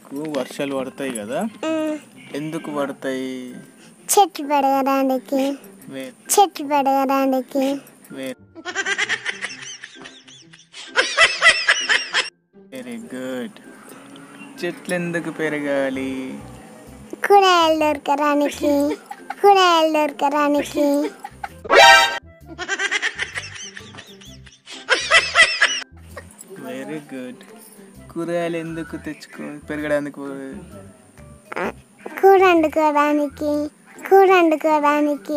ఎందుకు వర్షాలు పడతాయి కదా మ్, ఎందుకు పడతాయి చెట్లు పెరగడానికి వే చెట్లు పెరగడానికి వే వెరీ గుడ్ చెట్లు ఎందుకు పెరగాలి కూరగాయలు దొరకడానికి కూరగాయలు దొరకడానికి వెరీ గుడ్ కూరగాయలు ఎందుకు తెచ్చుకో పెరగడానికి కూర వండుకోవడానికి కూర వండుకోవడానికి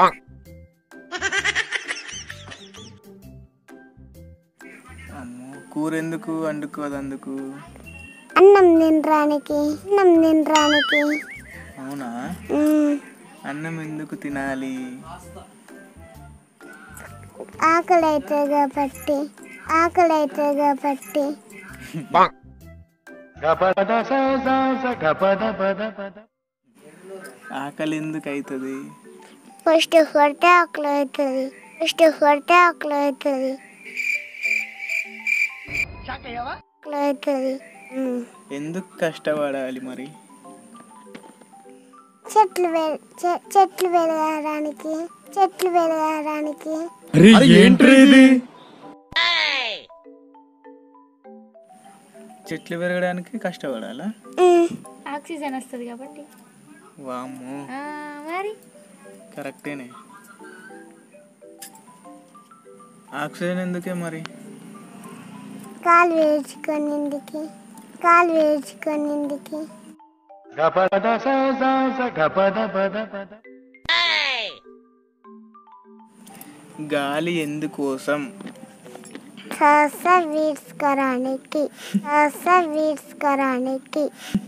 అమ్మో కూర ఎందుకు వండుకోదు అందుకు అన్నం తినడానికి అన్నం తినడానికి అవునా మ్, అన్నం ఎందుకు తినాలి ఆకలి అవుతుంది కాబట్టి ఆకలి అవుతుంది కాబట్టి ఆకలి ఎందుకు అవుతుంది ఫస్ట్ కొడితే ఆకలి అవుతుంది ఫస్ట్ కొడితే ఆకలి అవుతుంది ఆకలి అవుతుంది మ్. ఎందుకు కష్టపడాలి మరి చెట్లు పె- చె- చెట్లు పెరగడానికి చెట్లు పెరగడానికి చెట్లు పెరగడానికి కష్టపడాలా మ్, ఆక్సిజన్ వస్తుంది కాబట్టి వామ్మో ఆ, మరి కరెక్టేనే ఆక్సిజన్ ఎందుకే మరి కాలు వేసుకొనిందుకి కాలు వేసుకొనిందుకి గాలి ఎందుకోసం శ్వాస వీడ్చుకోవడానికి శ్వాస వీడ్చుకోవడానికి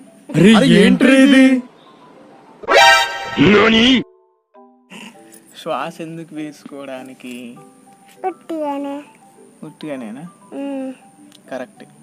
శ్వాస ఎందుకు వేసుకోవడానికి ఉట్టిగానే ఉట్టిగానేనా మ్, కరెక్ట్